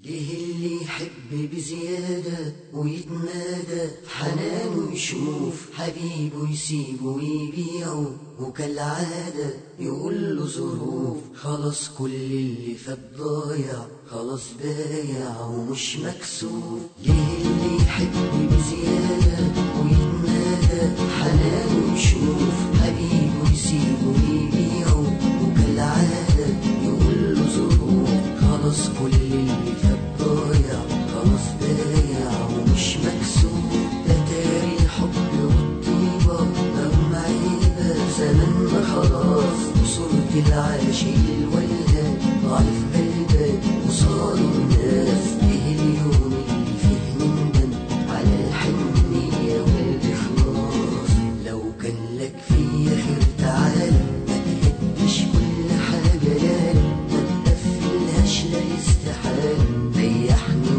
ليه اللي يحب بزيادة ويتنادى حنانه يشوف حبيبه يسيبه ويبيعه وكالعادة يقول له ظروف خلاص كل اللي فات ضايع خلاص بايع ومش مكسوف ليه اللي يحب بزيادة ويتنادى حنانه يشوف حبيبه يسيبه ويبيعه وكالعادة يقول له ظروف خلاص كل اللي فات ضايع خلاص بايع ومش مكسوف ده تاري الحب والطيبة رغم عيبة زماننا خلاص وصورة العاشق الولد ضعيف قلبك وصار الناس ايه اليوم اللي فيه نندم على الحنية والإخلاص لو كان لك فيا خير تعال ما تهدش كل حاجة لا ما تقفلهاش لا استحال ريحني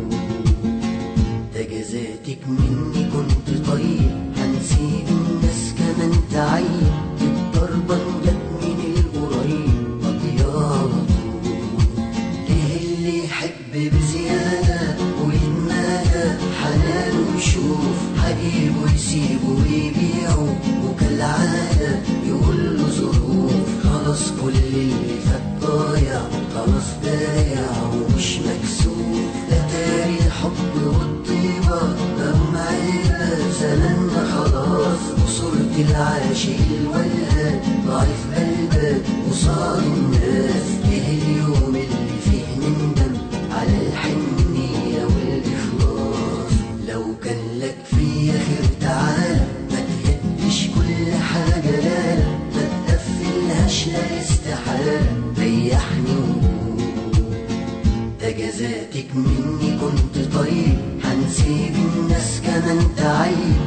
ده جزاتك مني كنت طيب هنسيب الناس كمان تعيب الضربة جت من القريب مضيانة ليه اللي يحب بزيادة ويتنادى حنانه يشوف حبيبه يسيبه ويبيعه وكالعادة يقول له ظروف خلاص كل اللي فات ضايع خلاص بايع ومش مكسوف ده تاري الحب والطيبة رغم عيبة زماننا خلاص وصورة العاشق الولد ضعيف قلبك وصار الناس ايه اليوم اللي فيه نندم على الحنية والإخلاص لو كان لك فيا خير تعال ما تهدش كل حاجة لا لا ما تقفلهاش لا استحال ريحني وقول ده جزاتك مني كنت طيب هنسيب الناس كمان تعيب